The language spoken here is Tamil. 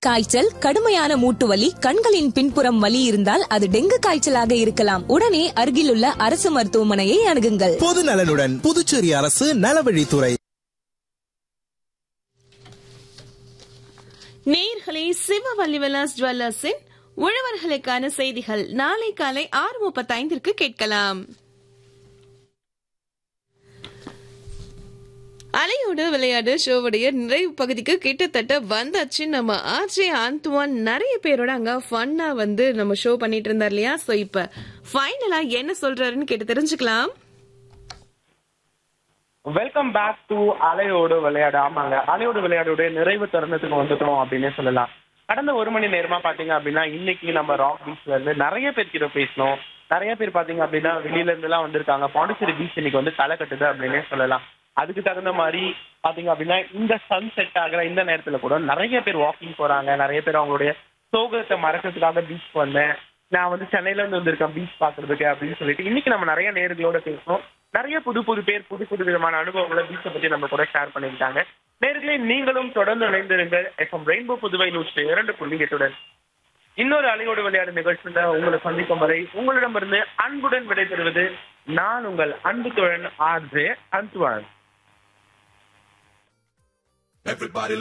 காய்ச்சல் கடுமையான மூட்டு வலி கண்களின் பின்புறம் வலி இருந்தால் அது டெங்கு காய்ச்சலாக இருக்கலாம் உடனே அருகிலுள்ள அரசு மருத்துவமனையை அணுகுங்கள் பொது நலனுடன் புதுச்சேரி அரசு நலவழித்துறை நேயர்களே சிவவல்லி விலாஸ் ஜுவல்லர்ஸின் உழவர்களுக்கான செய்திகள் நாளை காலை ஆறு முப்பத்தைந்திற்கு கேட்கலாம் அலையோடு விளையாடு ஷோவுடைய நிறைவு பகுதிக்கு கிட்டத்தட்ட வந்தாச்சு நம்ம ஆர்ஜே ஆந்துவான் நிறைய பேரோட அங்க ஃபன்னா வந்து நம்ம ஷோ பண்ணிட்டு இருந்தார் இல்லையா சோ இப்ப ஃபைனலா என்ன சொல்றாருன்னு கேட்டு தெரிஞ்சுக்கலாம் வெல்கம் பேக் டு அலையோடு விளையாடு ஆமாங்க அலையோடு விளையாடுடைய நிறைவு தருணத்துக்கு வந்துட்டோம் அப்படின்னே சொல்லலாம் கடந்த ஒரு மணி நேரமா பாத்தீங்க அப்படின்னா இன்னைக்கு நம்ம ராக் பீச்ல இருந்து நிறைய பேர்கிட்ட பேசணும் நிறைய பேர் பாத்தீங்க அப்படின்னா வெளியில இருந்து எல்லாம் வந்திருக்காங்க பாண்டிச்சேரி பீச் இன்னைக்கு வந்து களை கட்டுது அப்படின்னே சொல்லலாம் அதுக்கு தகுந்த மாதிரி பாத்தீங்க அப்படின்னா இந்த சன் செட் ஆகிற இந்த நேரத்துல கூட நிறைய பேர் வாக்கிங் போறாங்க நிறைய பேர் அவங்களுடைய சோகத்தை மறக்கிறதுக்காக பீச் வந்தேன் நான் வந்து சென்னையில இருந்து வந்திருக்கேன் பீச் பாக்குறதுக்கு அப்படின்னு சொல்லிட்டு இன்னைக்கு நம்ம நிறைய நேர்களோட பேசணும் நிறைய புது புது பேர் புது புது விதமான அனுபவங்களை பீச்சை பத்தி நம்ம கூட ஷேர் பண்ணிக்கிட்டாங்க நேர்களே நீங்களும் தொடர்ந்து இணைந்திருங்கள் எஃப்எம் ரெயின்போ புதுவை நூற்றி இரண்டு புள்ளி எட்டுடன் இன்னொரு அலையோடு விளையாடு நிகழ்ச்சியில உங்களை சந்திக்கும் வரை உங்களிடமிருந்து அன்புடன் விடைபெறுவது நான் உங்கள் அன்பு தோழன் ஆர்ஜே அந்துவான்